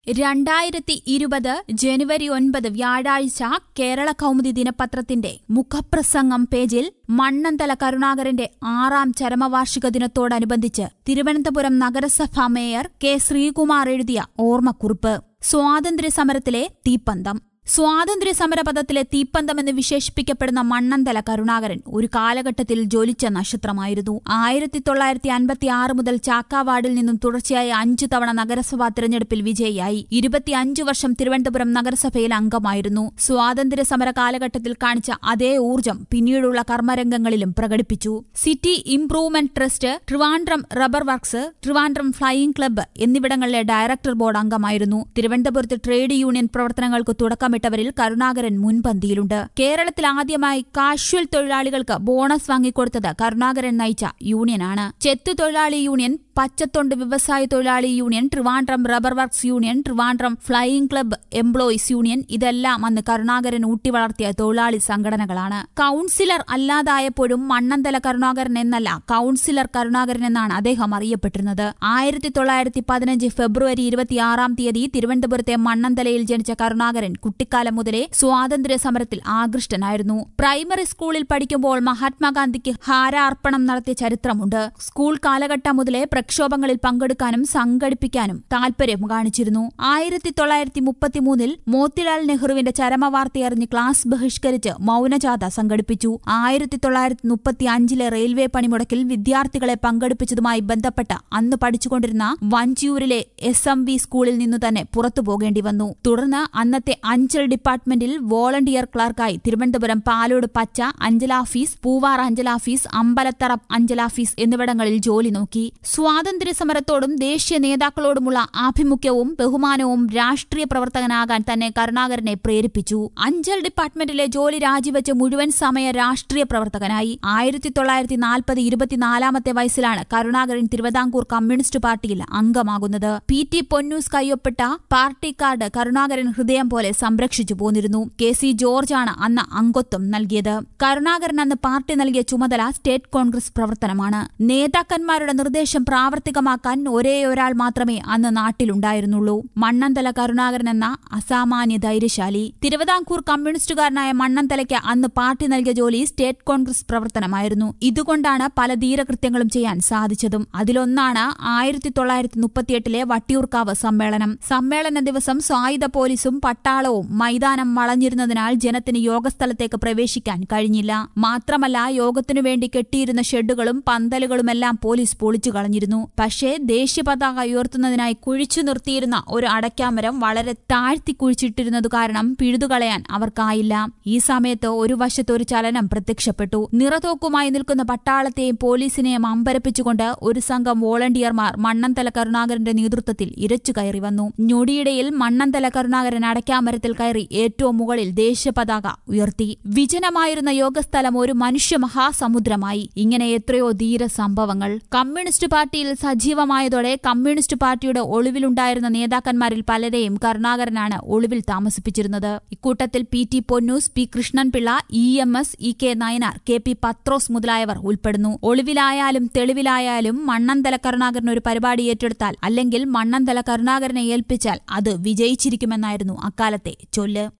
രണ്ടായിരത്തി ഇരുപത് ജനുവരി ഒൻപത് വ്യാഴാഴ്ച കേരള കൗമുദി ദിനപത്രത്തിന്റെ മുഖപ്രസംഗം പേജിൽ മണ്ണന്തല കരുണാകരന്റെ ആറാം ചരമവാർഷിക ദിനത്തോടനുബന്ധിച്ച് തിരുവനന്തപുരം നഗരസഭാ മേയർ കെ ശ്രീകുമാർ എഴുതിയ ഓർമ്മക്കുറിപ്പ് സ്വാതന്ത്ര്യ സമരത്തിലെ തീപ്പന്തം സ്വാതന്ത്ര്യ സമരപഥത്തിലെ തീപ്പന്തമെന്ന് വിശേഷിപ്പിക്കപ്പെടുന്ന മണ്ണന്തല കരുണാകരൻ ഒരു കാലഘട്ടത്തിൽ ജ്വലിച്ച നക്ഷത്രമായിരുന്നു ആയിരത്തി തൊള്ളായിരത്തി അൻപത്തി ആറ് മുതൽ ചാക്കാവാർഡിൽ നിന്നും തുടർച്ചയായ അഞ്ചു തവണ നഗരസഭാ തിരഞ്ഞെടുപ്പിൽ വിജയിയായി ഇരുപത്തിയഞ്ചു വർഷം തിരുവനന്തപുരം നഗരസഭയിൽ അംഗമായിരുന്നു സ്വാതന്ത്ര്യ സമര കാലഘട്ടത്തിൽ കാണിച്ച അതേ ഊർജം പിന്നീടുള്ള കർമ്മരംഗങ്ങളിലും പ്രകടിപ്പിച്ചു city improvement trust Trivandrum rubber works Trivandrum flying club എന്നിവിടങ്ങളിലെ ഡയറക്ടർ ബോർഡ് അംഗമായിരുന്നു തിരുവനന്തപുരത്ത് ട്രേഡ് യൂണിയൻ പ്രവർത്തനങ്ങൾക്ക് തുടക്കമിട്ടവരിൽ കരുണാകരൻ മുൻപന്തിയിലുണ്ട് കേരളത്തിൽ ആദ്യമായി കാഷ്വൽ തൊഴിലാളികൾക്ക് ബോണസ് വാങ്ങിക്കൊടുത്തത് കരുണാകരൻ നയിച്ച യൂണിയനാണ് ചെത്തു തൊഴിലാളി യൂണിയൻ പച്ചത്തൊണ്ട് വ്യവസായ തൊഴിലാളി union Trivandrum rubber works union Trivandrum flying club employees union ഇതെല്ലാം അന്ന് കരുണാകരൻ ഊട്ടിവളർത്തിയ തൊഴിലാളി സംഘടനകളാണ് കൌൺസിലർ അല്ലാതായപ്പോഴും മണ്ണന്തല കരുണാകരൻ എന്നല്ല കൌൺസിലർ കരുണാകരൻ എന്നാണ് അദ്ദേഹം അറിയപ്പെട്ടിരുന്നത് ആയിരത്തി തൊള്ളായിരത്തി പതിനഞ്ച് ഫെബ്രുവരി ഇരുപത്തിയാറാം തീയതി തിരുവനന്തപുരത്തെ മണ്ണന്തലയിൽ ജനിച്ച കരുണാകരൻ കുട്ടിക്കാലം മുതലേ സ്വാതന്ത്ര്യ സമരത്തിൽ ആകൃഷ്ടനായിരുന്നു പ്രൈമറി സ്കൂളിൽ പഠിക്കുമ്പോൾ മഹാത്മാഗാന്ധിക്ക് ഹാരാർപ്പണം നടത്തിയ ചരിത്രമുണ്ട് സ്കൂൾ കാലഘട്ടം മുതലേ പ്രക്ഷോഭങ്ങളിൽ പങ്കെടുക്കാനും സംഘടിപ്പിക്കാനും താൽപര്യം കാണിച്ചിരുന്നു ആയിരത്തി തൊള്ളായിരത്തി മുപ്പത്തിമൂന്നിൽ മോത്തിലാൽ നെഹ്റുവിന്റെ ചരമവാർത്തയറിഞ്ഞ് ക്ലാസ് ബഹിഷ്കരിച്ച് മൌനജാഥ സംഘടിപ്പിച്ചു ആയിരത്തി തൊള്ളായിരത്തി മുപ്പത്തി അഞ്ചിലെ റെയിൽവേ പണിമുടക്കിൽ വിദ്യാർത്ഥികളെ പങ്കെടുപ്പിച്ചതുമായി ബന്ധപ്പെട്ട് അന്ന് പഠിച്ചുകൊണ്ടിരുന്ന വഞ്ചിയൂരിലെ എസ് എം വി സ്കൂളിൽ നിന്നു തന്നെ പുറത്തു പോകേണ്ടി വന്നു തുടർന്ന് അന്നത്തെ അഞ്ചൽ ഡിപ്പാർട്ട്മെന്റിൽ വോളണ്ടിയർ ക്ലർക്കായി തിരുവനന്തപുരം പാലോട് പച്ച അഞ്ചലാഫീസ് പൂവാർ അഞ്ചലാഫീസ് അമ്പലത്തറ അഞ്ചലാഫീസ് എന്നിവിടങ്ങളിൽ ജോലി നോക്കി സ്വാതന്ത്ര്യ സമരത്തോടും ദേശീയ നേതാക്കളോടുമുള്ള ആഭിമുഖ്യവും ബഹുമാനവും രാഷ്ട്രീയ പ്രവർത്തകനാകാൻ തന്നെ കരുണാകരനെ പ്രേരിപ്പിച്ചു അഞ്ചൽ ഡിപ്പാർട്ട്മെന്റിലെ ജോലി രാജിവെച്ച് മുഴുവൻ സമയ രാഷ്ട്രീയ പ്രവർത്തകനായി ആയിരത്തി തൊള്ളായിരത്തി നാൽപ്പത് ഇരുപത്തിനാലാമത്തെ വയസ്സിലാണ് കരുണാകരൻ തിരുവിതാംകൂർ കമ്മ്യൂണിസ്റ്റ് പാർട്ടിയിൽ അംഗമാകുന്നത് പി ടി പൊന്നൂസ് കയ്യൊപ്പിട്ട പാർട്ടി കാർഡ് കരുണാകരൻ ഹൃദയം പോലെ സംരക്ഷിച്ചു പോന്നിരുന്നു കെ സി ജോർജാണ് അന്ന് അംഗത്വം നൽകിയത് കരുണാകരൻ അന്ന് പാർട്ടി നൽകിയ ചുമതല സ്റ്റേറ്റ് കോൺഗ്രസ് പ്രവർത്തനമാണ് നേതാക്കന്മാരുടെ നിർദ്ദേശം പ്രാവർത്തികമാക്കാൻ ഒരേ ഒരാൾ മാത്രമേ അന്ന് നാട്ടിലുണ്ടായിരുന്നുള്ളൂ മണ്ണന്തല കരുണാകരൻ എന്ന അസാമാന്യ ധൈര്യശാലി തിരുവിതാംകൂർ കമ്മ്യൂണിസ്റ്റുകാരനായ മണ്ണന്തലയ്ക്ക് അന്ന് പാർട്ടി നൽകിയ ജോലി സ്റ്റേറ്റ് കോൺഗ്രസ് പ്രവർത്തനമായിരുന്നു ഇതുകൊണ്ടാണ് പല ധീരകൃത്യങ്ങളും ചെയ്യാൻ സാധിച്ചതും അതിലൊന്നാണ് ആയിരത്തി തൊള്ളായിരത്തി മുപ്പത്തിയെട്ടിലെ വട്ടിയൂർക്കാവ് സമ്മേളനം സമ്മേളന ദിവസം സായുധ പോലീസും പട്ടാളവും മൈതാനം വളഞ്ഞിരുന്നതിനാൽ ജനത്തിന് യോഗസ്ഥലത്തേക്ക് പ്രവേശിക്കാൻ കഴിഞ്ഞില്ല മാത്രമല്ല യോഗത്തിനു വേണ്ടി കെട്ടിയിരുന്ന ഷെഡുകളും പന്തലുകളുമെല്ലാം പോലീസ് പൊളിച്ചു കളഞ്ഞിരുന്നു പക്ഷേ ദേശീയ പതാക ഉയർത്തുന്നതിനായി കുഴിച്ചു നിർത്തിയിരുന്ന ഒരു അടയ്ക്കാമരം വളരെ താഴ്ത്തി കുഴിച്ചിട്ടിരുന്നത് കാരണം പിഴുതുകളയാൻ അവർക്കായില്ല ഈ സമയത്ത് ഒരു വശത്ത് ഒരു ചലനം പ്രത്യക്ഷപ്പെട്ടു നിറതോക്കുമായി നിൽക്കുന്ന പട്ടാളത്തെയും പോലീസിനെയും അമ്പരപ്പിച്ചുകൊണ്ട് ഒരു സംഘം വോളണ്ടിയർമാർ മണ്ണന്തല കരുണാകരന്റെ നേതൃത്വത്തിൽ ഇരച്ചു കയറി വന്നു ഞൊടിയിടയിൽ മണ്ണന്തല കരുണാകരൻ അടയ്ക്കാമരത്തിൽ കയറി ഏറ്റവും മുകളിൽ ദേശീയപതാക ഉയർത്തി വിജനമായിരുന്ന യോഗസ്ഥലം ഒരു മനുഷ്യ മഹാസമുദ്രമായി ഇങ്ങനെ എത്രയോ ധീര സംഭവങ്ങൾ കമ്മ്യൂണിസ്റ്റ് പാർട്ടിയിൽ സജീവമായതോടെ കമ്മ്യൂണിസ്റ്റ് പാർട്ടിയുടെ ഒളിവിലുണ്ടായിരുന്ന നേതാക്കന്മാരിൽ പലരെയും കരുണാകരനാണ് ഒളിവിൽ താമസിപ്പിച്ചിരുന്നത് ഇക്കൂട്ടത്തിൽ P T Ponnoose P Krishnapillai E M S E K Nayanar K P Pathrose മുതലായവർ ഉൾപ്പെടുന്നു ഒളിവിലായാലും തെളിവിലായാലും മണ്ണന്തല കരുണാകരൻ ഒരു പരിപാടി ഏറ്റെടുത്താൽ അല്ലെങ്കിൽ മണ്ണന്തല കരുണാകരനെ ഏൽപ്പിച്ചാൽ അത് വിജയിച്ചിരിക്കുമെന്നായിരുന്നു അക്കാലത്തെ ചൊല്ല്